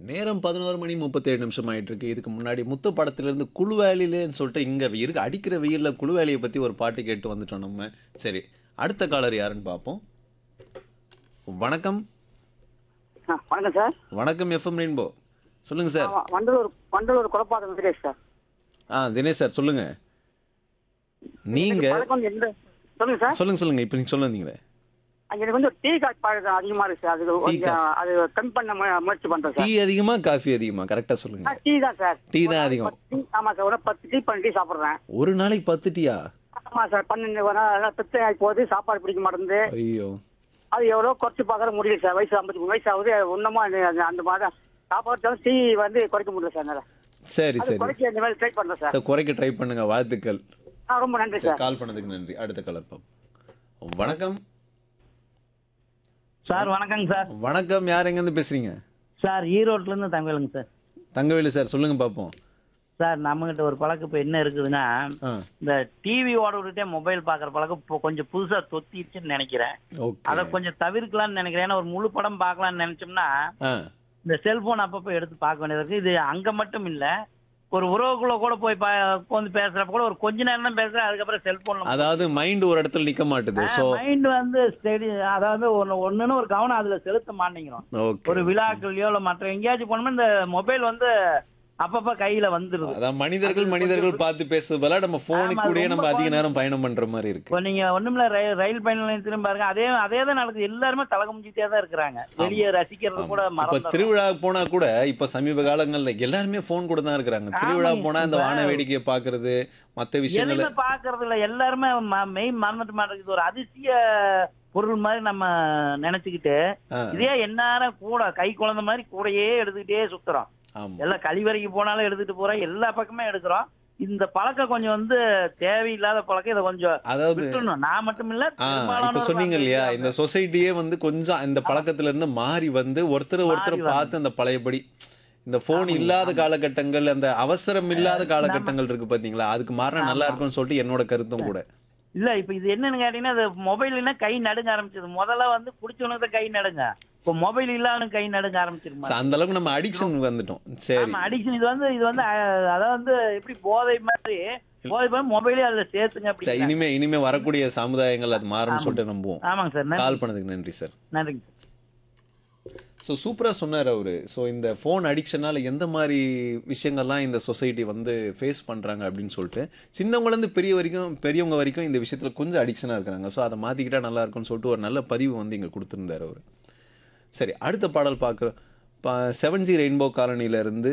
நேரம் பதினோரு மணி முப்பத்தேழு நிமிஷம் ஆயிட்டு இருக்கு இதுக்கு முன்னாடி முத்து படத்திலிருந்து குழுவேலிலேன்னு சொல்லிட்டு இங்க இருக்கு அடிக்கிற வெயில்ல குழுவேலியை பத்தி ஒரு பாட்டு கேட்டு வந்துட்டோம் நம்ம சரி அடுத்த காலர் யாருன்னு பார்ப்போம் வணக்கம் ஆ, வணக்கம் சார் வணக்கம் எஃப்எம் ரெயின்போ சொல்லுங்க சார் ஆமா, வண்டலூர் வண்டலூர் குழப்பாக்கம் வெங்கடேஷ் சார் ஆ தினேஷ் சார் சொல்லுங்க நீங்க எனக்கு பழக்கம் வந்து எந்த சொல்லுங்க சார் சொல்லுங்க சொல்லுங்க இப்போ நீங்க சொல்ல வந்தீங்களே எனக்கு வந்து டீ காட் பழக்கம் அதிகமா இருக்கு சார் அது கொஞ்சம் அது கம்மி பண்ண மு- முயற்சி பண்றேன் டீ சார் அதிகமா காஃபி அதிகமா கரெக்டா சொல்லுங்க டீ தான் சார் டீ தான் அதிகம் பத்து டீ- ஆமா சார் ஒரு பத்து டீ பண்ணி டீ சாப்பிடுறேன் ஒரு நாளைக்கு பத்து டீயா ஆமா சார் பன்னெண்டு ஒரு நாள் பித்தை ஆகி போகுது சாப்பாடு பிடிக்க மாட்டேங்குது ஐயோ அது எவ்வளோ குறைச்சு பார்க்கற முடியல சார் வயசு ஐம்பத்தி மூணு வயசு ஆகுது ஒன்றுமா அந்த மாதிரி சாப்பாடு டீ வந்து குறைக்க முடியல சார் என்னால சரி அது சரி குறைக்க இந்த மாதிரி ட்ரை பண்றேன் சார் சார் குறைக்க ட்ரை பண்ணுங்க வாழ்த்துக்கள் ஆ, ரொம்ப நன்றி சரி சார் கால் பண்ணதுக்கு நன்றி அடுத்த கலர் பார்ப்போம் வணக்கம் சார் வணக்கங்க சார் வணக்கம் யார் எங்கேருந்து பேசுறீங்க சார் ஈரோட்ல இருந்து தங்கவேலுங்க சார் தங்கவேலு சார் சொல்லுங்க பார்ப்போம் சார் நம்மகிட்ட ஒரு பழக்கம் இப்போ என்ன இருக்குதுன்னா ஆ இந்த டிவி ஓட விட்டுட்டே மொபைல் பார்க்குற பழக்கம் இப்போ கொஞ்சம் புதுசா தொத்திடுச்சுன்னு நினைக்கிறேன் ஓகே அதை கொஞ்சம் தவிர்க்கலாம்னு நினைக்கிறேன் ஏன்னா ஒரு முழு படம் பார்க்கலாம்னு நினைச்சோம்னா ஆ இந்த செல்போன் அப்பப்போ எடுத்து பார்க்க வேண்டியது இருக்கு இது அங்க மட்டும் இல்ல ஒரு உறவுக்குள்ள கூட போய் பா உட்காந்து பேசுறப்ப கூட ஒரு கொஞ்ச நேரம் தான் பேசுறேன் அதுக்கப்புறம் செல்போன்ல அதாவது மைண்ட் ஒரு இடத்துல நிக்க மாட்டுது ஸோ மைண்ட் வந்து ஸ்டெடி அதாவது ஒன்னு ஒண்ணுன்னு ஒரு கவனம் அதுல செலுத்த மாட்டேங்கிறோம் ஓகே ஒரு விழாக்கள்லயோ இல்ல மற்ற எங்கேயாச்சும் போனோம்னா இந்த மொபைல் வந்து அப்பப்ப கையில வந்துருது அதான் மனிதர்கள் மனிதர்கள் பார்த்து பேசுறது போல நம்ம போனுக்கு ஆமா, கூடயே நம்ம ரொம்ப அதிக நேரம் பயணம் பண்ற மாதிரி இருக்கு இப்போ நீங்க ஒண்ணுமில்ல ரயில் ரயில் பயண நிலையத்திலும் பாருங்க அதே அதே தான் நடக்குது எல்லாருமே தலகமிச்சிட்டே தான் இருக்கிறாங்க வெளியே ரசிக்கிறது கூட இப்ப மறந்து திருவிழா போனா கூட இப்ப சமீப காலங்கள்ல எல்லாருமே போன் கூட தான் இருக்கிறாங்க திருவிழா ஆமாங்க. போனா இந்த வான இப்ப- வேடிக்கையை பாக்குறது மத்த விஷயங்களை எதுவுமே பாக்குறது இல்ல எல்லாருமே மெயின் மறந்துட்டு மாட்டேங்குது ஒரு அதிசய பொருள் மாதிரி நம்ம நினைச்சுக்கிட்டு ஆ, இதே எந்நேரம் கூட கை குழந்தை மாதிரி கூடயே எடுத்துக்கிட்டே சுத்துறோம் ஆமா எல்லாம் கழிவறைக்கு போனாலும் எடுத்துட்டு போறோம் எல்லா பக்கமே எடுக்கிறோம் இந்த பழக்கம் கொஞ்சம் வந்து தேவையில்லாத பழக்கம் இதை கொஞ்சம் அதாவது விட்டுறணும் நான் மட்டும் இல்ல ஆ இப்ப பெரும்பாலானோர் சொன்னீங்க வந்து இல்லையா அந்த- இந்த சொசைட்டியே வந்து கொஞ்சம் இந்த பழக்கத்துல இருந்து மாறி வந்து ஒருத்தர் ஒருத்தர் மாறி பார்த்து அந்த பழையபடி இந்த போன் ஆமாங்க, இல்லாத காலகட்டங்கள் அந்த அவசரம் இல்லாத காலகட்டங்கள் இருக்கு பாத்தீங்களா அதுக்கு மாறினா நல்லா ஆமா. இருக்கும்னு சொல்லிட்டு என்னோட கருத்தும் கூட இல்ல இப்ப இது என்னன்னு கேட்டீங்கன்னா அது மொபைல்னா கை நடுங்க ஆரம்பிச்சது முதல்ல வந்து குடிச்சவனுக்கு தான் கை நடுங்க இப்ப மொபைல் இல்லாத கை நடுங்க ஆரம்பிச்சிருமா So, அந்த அளவுக்கு நம்ம அடிக்ஷன் வந்துட்டோம் சரி ஆமா அடிக்ஷன் இது வந்து இது வந்து அஹ், அதாவது வந்து எப்படி போதை மாதிரி போதை மாதிரி மொபைலே அதுல சேர்த்துங்க சரி, அப்படி இனிமே இனிமே வரக்கூடிய சமுதாயங்கள் அது மாறும்னு சொல்லிட்டு நம்புவோம் ஆமாங்க சார் நன்றி. கால் பண்ணதுக்கு நன்றி சார் நன்றிங்க சார் ஸோ சூப்பராக சொன்னார் அவர் ஸோ இந்த ஃபோன் அடிக்ஷனால் எந்த மாதிரி விஷயங்கள்லாம் இந்த சொசைட்டி வந்து ஃபேஸ் பண்ணுறாங்க அப்படின்னு சொல்லிட்டு சின்னவங்கலேருந்து பெரிய வரைக்கும் பெரியவங்க வரைக்கும் இந்த விஷயத்தில் கொஞ்சம் அடிக்ஷனாக இருக்கிறாங்க ஸோ அதை மாற்றிக்கிட்டா நல்லா இருக்கும்னு சொல்லிட்டு ஒரு நல்ல பதிவு வந்து இங்கே கொடுத்துருந்தார் அவர் சரி அடுத்த பாடல் பார்க்குற பா செவன் ஜி ரெயின்போ காலனியிலேருந்து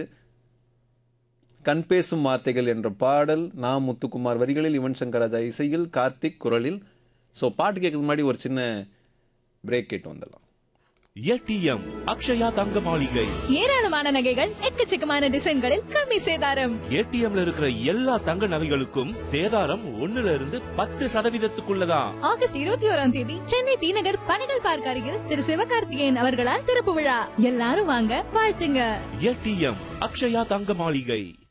கண் பேசும் வார்த்தைகள் என்ற பாடல் நா முத்துக்குமார் வரிகளில் யுவன் சங்கர் ராஜா இசையில் கார்த்திக் குரலில் ஸோ பாட்டு கேட்கறதுக்கு முன்னாடி ஒரு சின்ன பிரேக் கேட்டு வந்துடலாம் ஏடிஎம் அக்ஷயா தங்க மாளிகை ஏராளமான நகைகள் எக்கச்சக்கமான டிசைன்களில் கம்மி சேதாரம் ஏடிஎம்ல இருக்கிற எல்லா தங்க நகைகளுக்கும் சேதாரம் ஒண்ணுல இருந்து பத்து சதவீதத்துக்குள்ளதான் ஆகஸ்ட் இருபத்தி ஓராம் தேதி சென்னை டி நகர் பனகல் பார்க் அருகில் திரு சிவகார்த்திகேயன் அவர்களால் திறப்பு விழா எல்லாரும் வாங்க வாழ்த்துங்க ஏடிஎம் அக்ஷயா தங்க மாளிகை